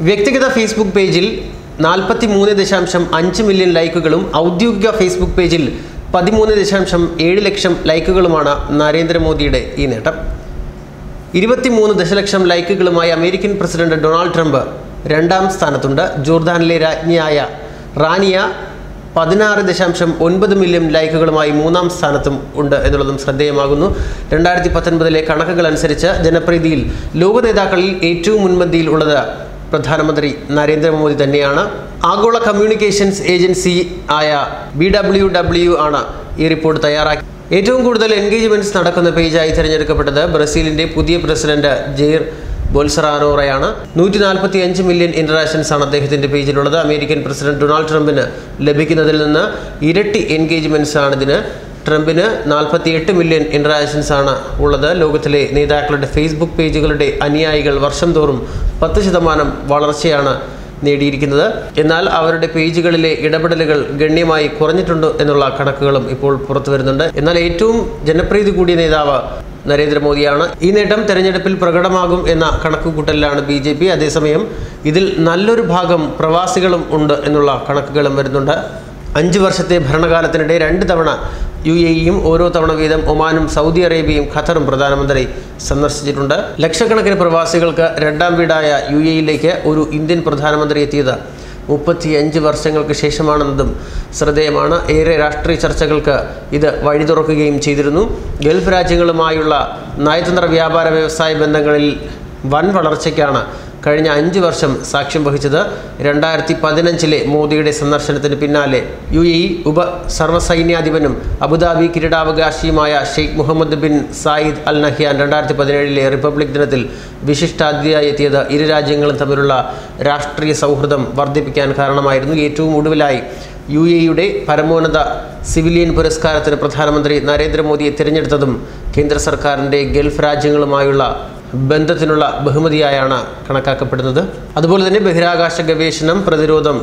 വ്യക്തിഗത ഫേസ്ബുക്ക് പേജിൽ നാൽപ്പത്തി മൂന്ന് ദശാംശം അഞ്ച് മില്യൺ ലൈക്കുകളും ഔദ്യോഗിക ഫേസ്ബുക്ക് പേജിൽ പതിമൂന്ന് ദശാംശം ഏഴ് ലക്ഷം ലൈക്കുകളുമാണ് നരേന്ദ്രമോദിയുടെ ഈ നേട്ടം ഇരുപത്തിമൂന്ന് ദശലക്ഷം ലൈക്കുകളുമായി അമേരിക്കൻ പ്രസിഡന്റ് ഡൊണാൾഡ് ട്രംപ് രണ്ടാം സ്ഥാനത്തുണ്ട് ജോർദാനിലെ രാജ്ഞിയായ റാനിയ പതിനാറ് ദശാംശം ഒൻപത് മില്യൺ ലൈക്കുകളുമായി മൂന്നാം സ്ഥാനത്തും ഉണ്ട് എന്നുള്ളതും ശ്രദ്ധേയമാകുന്നു രണ്ടായിരത്തി പത്തൊൻപതിലെ കണക്കുകൾ അനുസരിച്ച് ജനപ്രീതിയിൽ ലോക നേതാക്കളിൽ ഏറ്റവും മുൻപന്തിയിൽ ഉള്ളത് പ്രധാനമന്ത്രി നരേന്ദ്രമോദി തന്നെയാണ് ആഗോള കമ്മ്യൂണിക്കേഷൻസ് ഏജൻസി ആയ ബി ഡബ്ല്യു ഡബ്ല്യു ആണ് ഈ റിപ്പോർട്ട് തയ്യാറാക്കി ഏറ്റവും കൂടുതൽ എൻഗേജ്മെന്റ്സ് നടക്കുന്ന പേജായി തിരഞ്ഞെടുക്കപ്പെട്ടത് ബ്രസീലിന്റെ പുതിയ പ്രസിഡന്റ് ജെയർ ബോൽസറാനോറയാണ് നൂറ്റി നാൽപ്പത്തി അഞ്ച് മില്യൺ ഇന്ററാക്ഷൻസ് ആണ് അദ്ദേഹത്തിന്റെ പേജിലുള്ളത് അമേരിക്കൻ പ്രസിഡന്റ് ഡൊണാൾഡ് ട്രംപിന് ലഭിക്കുന്നതിൽ നിന്ന് ഇരട്ടി എൻഗേജ്മെന്റ്സ് ആണ് ഇതിന് ട്രംപിന് നാൽപ്പത്തി എട്ട് മില്യൺ ഇന്ററാക്ഷൻസ് ആണ് ഉള്ളത് ലോകത്തിലെ നേതാക്കളുടെ ഫേസ്ബുക്ക് പേജുകളുടെ അനുയായികൾ വർഷം തോറും പത്ത് ശതമാനം വളർച്ചയാണ് നേടിയിരിക്കുന്നത് എന്നാൽ അവരുടെ പേജുകളിലെ ഇടപെടലുകൾ ഗണ്യമായി കുറഞ്ഞിട്ടുണ്ട് എന്നുള്ള കണക്കുകളും ഇപ്പോൾ പുറത്തു വരുന്നുണ്ട് എന്നാൽ ഏറ്റവും ജനപ്രീതി കൂടിയ നേതാവ് നരേന്ദ്രമോദിയാണ് ഈ നേട്ടം തെരഞ്ഞെടുപ്പിൽ പ്രകടമാകും എന്ന കണക്കുകൂട്ടലിലാണ് ബി ജെ പി അതേസമയം ഇതിൽ നല്ലൊരു ഭാഗം പ്രവാസികളും ഉണ്ട് എന്നുള്ള കണക്കുകളും വരുന്നുണ്ട് അഞ്ച് വർഷത്തെ ഭരണകാലത്തിനിടെ രണ്ട് തവണ യു എ ഇയും ഓരോ തവണ വീതം ഒമാനും സൗദി അറേബ്യയും ഖത്തറും പ്രധാനമന്ത്രി സന്ദർശിച്ചിട്ടുണ്ട് ലക്ഷക്കണക്കിന് പ്രവാസികൾക്ക് രണ്ടാം വീടായ യു എയിലേക്ക് ഒരു ഇന്ത്യൻ പ്രധാനമന്ത്രി എത്തിയത് മുപ്പത്തിയഞ്ച് വർഷങ്ങൾക്ക് ശേഷമാണെന്നതും ശ്രദ്ധേയമാണ് ഏറെ രാഷ്ട്രീയ ചർച്ചകൾക്ക് ഇത് വഴി തുറക്കുകയും ചെയ്തിരുന്നു ഗൾഫ് രാജ്യങ്ങളുമായുള്ള നയതന്ത്ര വ്യാപാര വ്യവസായ ബന്ധങ്ങളിൽ വൻ വളർച്ചയ്ക്കാണ് കഴിഞ്ഞ അഞ്ച് വർഷം സാക്ഷ്യം വഹിച്ചത് രണ്ടായിരത്തി പതിനഞ്ചിലെ മോദിയുടെ സന്ദർശനത്തിന് പിന്നാലെ യു എ ഇ ഉപ സർവ്വസൈന്യാധിപനും അബുദാബി കിരീടാവകാശിയുമായ Sheikh Mohammed bin Zayed Al Nahyan രണ്ടായിരത്തി പതിനേഴിലെ റിപ്പബ്ലിക് ദിനത്തിൽ വിശിഷ്ടാതിഥിയായി എത്തിയത് ഇരു രാജ്യങ്ങളും തമ്മിലുള്ള രാഷ്ട്രീയ സൗഹൃദം വർദ്ധിപ്പിക്കാൻ കാരണമായിരുന്നു ഏറ്റവും ഒടുവിലായി യു എയുടെ പരമോന്നത സിവിലിയൻ പുരസ്കാരത്തിന് പ്രധാനമന്ത്രി നരേന്ദ്രമോദിയെ തിരഞ്ഞെടുത്തതും കേന്ദ്ര സർക്കാരിൻ്റെ ഗൾഫ് രാജ്യങ്ങളുമായുള്ള ബന്ധത്തിനുള്ള ബഹുമതിയായാണ് കണക്കാക്കപ്പെടുന്നത് അതുപോലെ തന്നെ ബഹിരാകാശ ഗവേഷണം പ്രതിരോധം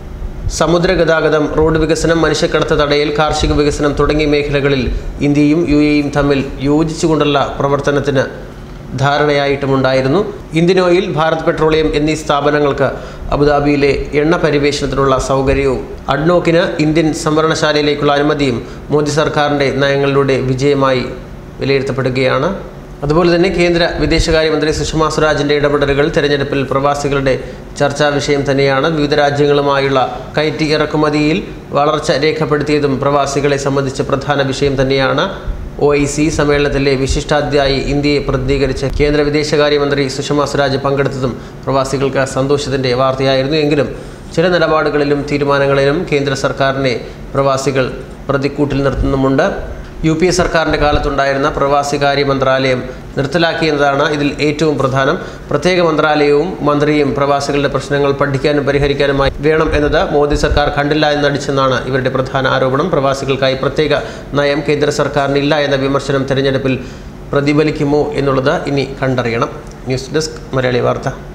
സമുദ്ര ഗതാഗതം റോഡ് വികസനം മനുഷ്യക്കടത്ത് തടയൽ കാർഷിക വികസനം തുടങ്ങിയ മേഖലകളിൽ ഇന്ത്യയും യു എയും തമ്മിൽ യോജിച്ചുകൊണ്ടുള്ള പ്രവർത്തനത്തിന് ധാരണയായിട്ടുമുണ്ടായിരുന്നു ഇന്ത്യൻ ഓയിൽ ഭാരത് പെട്രോളിയം എന്നീ സ്ഥാപനങ്ങൾക്ക് അബുദാബിയിലെ എണ്ണ പരിവേഷണത്തിനുള്ള സൗകര്യവും അഡ്നോക്കിന് ഇന്ത്യൻ സംവരണശാലയിലേക്കുള്ള അനുമതിയും മോദി സർക്കാരിൻ്റെ നയങ്ങളിലൂടെ വിജയമായി വിലയിരുത്തപ്പെടുകയാണ് അതുപോലെ തന്നെ കേന്ദ്ര വിദേശകാര്യമന്ത്രി സുഷമ സ്വരാജിൻ്റെ ഇടപെടലുകൾ തെരഞ്ഞെടുപ്പിൽ പ്രവാസികളുടെ ചർച്ചാ വിഷയം തന്നെയാണ് വിവിധ രാജ്യങ്ങളുമായുള്ള കയറ്റി ഇറക്കുമതിയിൽ വളർച്ച രേഖപ്പെടുത്തിയതും പ്രവാസികളെ സംബന്ധിച്ച പ്രധാന വിഷയം തന്നെയാണ് ഒ ഐ സി സമ്മേളനത്തിലെ വിശിഷ്ടാധ്യായി ഇന്ത്യയെ പ്രതിനിധീകരിച്ച് കേന്ദ്ര വിദേശകാര്യമന്ത്രി സുഷമ സ്വരാജ് പങ്കെടുത്തതും പ്രവാസികൾക്ക് സന്തോഷത്തിൻ്റെ വാർത്തയായിരുന്നു എങ്കിലും ചില നിലപാടുകളിലും തീരുമാനങ്ങളിലും കേന്ദ്ര സർക്കാരിനെ പ്രവാസികൾ പ്രതിക്കൂട്ടിൽ നിർത്തുന്നുമുണ്ട് യു പി എ സർക്കാരിൻ്റെ കാലത്തുണ്ടായിരുന്ന പ്രവാസികാര്യ മന്ത്രാലയം നിർത്തലാക്കിയതാണ് ഇതിൽ ഏറ്റവും പ്രധാനം പ്രത്യേക മന്ത്രാലയവും മന്ത്രിയും പ്രവാസികളുടെ പ്രശ്നങ്ങൾ പഠിക്കാനും പരിഹരിക്കാനുമായി വേണം എന്നത് മോദി സർക്കാർ കണ്ടില്ല എന്നടിച്ചെന്നാണ് ഇവരുടെ പ്രധാന ആരോപണം പ്രവാസികൾക്കായി പ്രത്യേക നയം കേന്ദ്ര സർക്കാരിനില്ല എന്ന വിമർശനം തെരഞ്ഞെടുപ്പിൽ പ്രതിഫലിക്കുമോ എന്നുള്ളത് ഇനി കണ്ടറിയണം ന്യൂസ് ഡെസ്ക് മലയാളി വാർത്ത